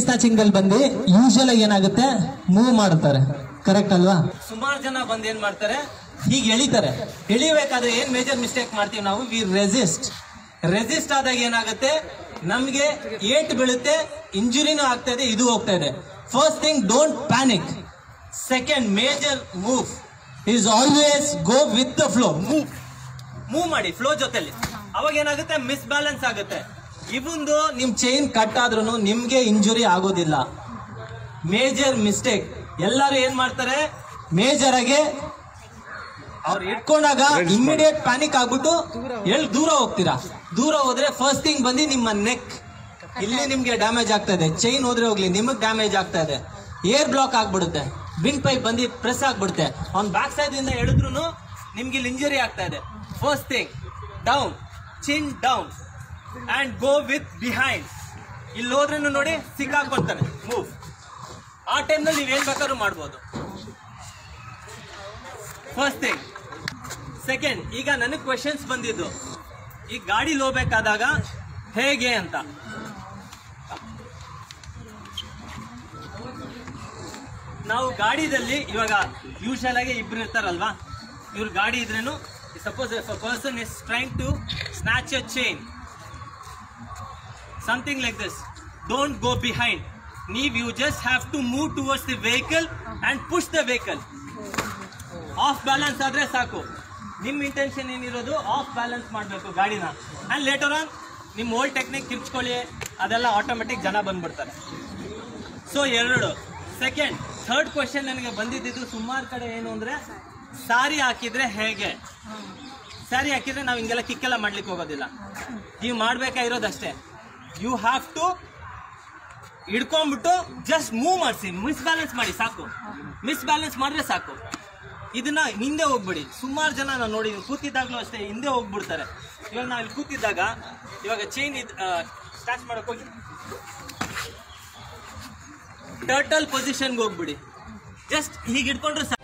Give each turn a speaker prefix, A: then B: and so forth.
A: snatching ಅಲ್ಲಿ ಬಂದು usual ಆಗಿ ಏನಾಗುತ್ತೆ ಮೂವ್ ಮಾಡ್ತಾರೆ ಕರೆಕ್ಟ್ ಅಲ್ವಾ
B: ಸುಮಾರು ಜನ ಬಂದು ಏನ್ ಮಾಡ್ತಾರೆ ಹೀಗೆ ಎಳಿತಾರೆ ಎಳಿಬೇಕಾದ್ರೆ ಏನ್ ಮೇಜರ್ ಮಿಸ್ಟೇಕ್ ಮಾಡ್ತೀವಿ ನಾವು ವಿ ರೆಸಿಸ್ಟ್ ರೆಸಿಸ್ಟ್ ಆದಾಗ ಏನಾಗುತ್ತೆ ನಮ್ಗೆ ಏಟ್ ಬೀಳುತ್ತೆ ಇಂಜುರಿನೂ ಆಗ್ತಾ ಇದೆ ಇದು ಹೋಗ್ತಾ ಇದೆ first thing don't panic second major move is always go with the flow move move ಮಾಡಿ ಫ್ಲೋ ಜೊತೆಲಿ ಅವಾಗ ಏನಾಗುತ್ತೆ ಮಿಸ್ ಬ್ಯಾಲೆನ್ಸ್ ಆಗುತ್ತೆ ಇವಂದು ನಿಮ್ ಚೈನ್ ಕಟ್ ಆದ್ರೂ ನಿಮ್ಗೆ ಇಂಜುರಿ ಆಗೋದಿಲ್ಲ ಮೇಜರ್ ಮಿಸ್ಟೇಕ್ ಎಲ್ಲರೂ ಏನ್ ಮಾಡ್ತಾರೆ ಮೇಜರ್ ಆಗಿ ಅವ್ರು ಇಟ್ಕೊಂಡಾಗ ಇಮಿಡಿಯೇಟ್ ಪ್ಯಾನಿಕ್ ಆಗ್ಬಿಟ್ಟು ಎಲ್ಲಿ ದೂರ ಹೋಗ್ತೀರಾ ದೂರ ಹೋದ್ರೆ ಫಸ್ಟ್ ಥಿಂಗ್ ಬಂದು ನಿಮ್ಮ ನೆಕ್ ಇಲ್ಲಿ ನಿಮ್ಗೆ ಡ್ಯಾಮೇಜ್ ಆಗ್ತಾ ಇದೆ ಚೈನ್ ಹೋದ್ರೆ ಹೋಗ್ಲಿ ನಿಮಗ್ ಡ್ಯಾಮೇಜ್ ಆಗ್ತಾ ಇದೆ ಏರ್ ಬ್ಲಾಕ್ ಆಗ್ಬಿಡುತ್ತೆ ಬಿನ್ ಪೈಪ್ ಬಂದು ಪ್ರೆಸ್ ಆಗ್ಬಿಡುತ್ತೆ ಅವ್ನ್ ಬ್ಯಾಕ್ ಸೈಡ್ ಇಂದ ಎಳಿದ್ರು ನಿಮ್ಗೆ ಇಲ್ಲಿ ಇಂಜರಿ ಆಗ್ತಾ ಇದೆ first thing down chin down and go with behind ಇಲ್ಲಿ ಹೋದ್ರೂ ನೋಡಿ ಸಿಕ್ಕಾಕೊಳ್ತಾನೆ ಮೂವ್ ಆ ಟೈಮ್ನಲ್ಲಿ ನೀವೇನ್ ಬೇಕಾದ್ರೂ ಮಾಡ್ಬೋದು ಫಸ್ಟ್ ಥಿಂಗ್ ಸೆಕೆಂಡ್ ಈಗ ನನಗೆ ಕ್ವೆಶನ್ಸ್ ಬಂದಿದ್ದು ಈ ಗಾಡಿ ಹೋಗ್ಬೇಕಾದಾಗ ಹೇಗೆ ಅಂತ ನಾವು ಗಾಡಿದಲ್ಲಿ ಇವಾಗ ಯೂಶಲ್ ಆಗಿ ಇಬ್ರು ಇರ್ತಾರಲ್ವಾ ಇವ್ರ ಗಾಡಿ ಇದ್ರೇನು suppose person is trying to snatch a chain something like this don't go behind ನೀವು you just have to move towards the vehicle and push the vehicle off balance ಆದ್ರೆ ಸಾಕು ನಿಮ್ ಇಂಟೆನ್ಷನ್ ಏನಿರೋದು ಆಫ್ ಬ್ಯಾಲೆನ್ಸ್ ಮಾಡಬೇಕು ಗಾಡಿನ and later on ನಿಮ್ old technique ಕಿರ್ಚ್ಕೊಳ್ಳಿ ಅದೆಲ್ಲ ಆಟೋಮೆಟಿಕ್ ಜನ ಬಂದ್ಬಿಡ್ತಾರೆ ಸೊ ಎರಡು ಸೆಕೆಂಡ್ ಥರ್ಡ್ ಕ್ವೆಶನ್ ನನಗೆ ಬಂದಿದ್ದು ಸುಮಾರು ಕಡೆ ಏನು ಅಂದ್ರೆ ಸಾರಿ ಹಾಕಿದ್ರೆ ಹೇಗೆ ಸ್ಯಾರಿ ಹಾಕಿದ್ರೆ ನಾವು ಹಿಂಗೆಲ್ಲ ಕಿಕ್ಕೆಲ್ಲ ಮಾಡ್ಲಿಕ್ಕೆ ಹೋಗೋದಿಲ್ಲ ನೀವು ಮಾಡ್ಬೇಕಾಗಿರೋದಷ್ಟೇ ಯು ಹ್ಯಾವ್ ಟು ಹಿಡ್ಕೊಂಡ್ಬಿಟ್ಟು ಜಸ್ಟ್ ಮೂವ್ ಮಾಡಿಸಿ ಮಿಸ್ ಬ್ಯಾಲೆನ್ಸ್ ಮಾಡಿ ಸಾಕು ಮಿಸ್ ಬ್ಯಾಲೆನ್ಸ್ ಮಾಡಿದ್ರೆ ಸಾಕು ಇದನ್ನ ಹಿಂದೆ ಹೋಗ್ಬಿಡಿ ಸುಮಾರು ಜನ ನಾನು ನೋಡಿದ್ದೀನಿ ಕೂತಿದ್ದಾಗಲೂ ಅಷ್ಟೇ ಹಿಂದೆ ಹೋಗ್ಬಿಡ್ತಾರೆ ಇವಾಗ ನಾವು ಇಲ್ಲಿ ಕೂತಿದ್ದಾಗ ಇವಾಗ ಚೈನ್ ಇದು ಸ್ಟಾರ್ಟ್ ಮಾಡಕ್ ಹೋಗಿ ಟರ್ಟಲ್ ಪೊಸಿಷನ್ಗೆ ಹೋಗ್ಬಿಡಿ ಜಸ್ಟ್ ಹೀಗೆ ಹಿಡ್ಕೊಂಡ್ರೆ ಸಾಕು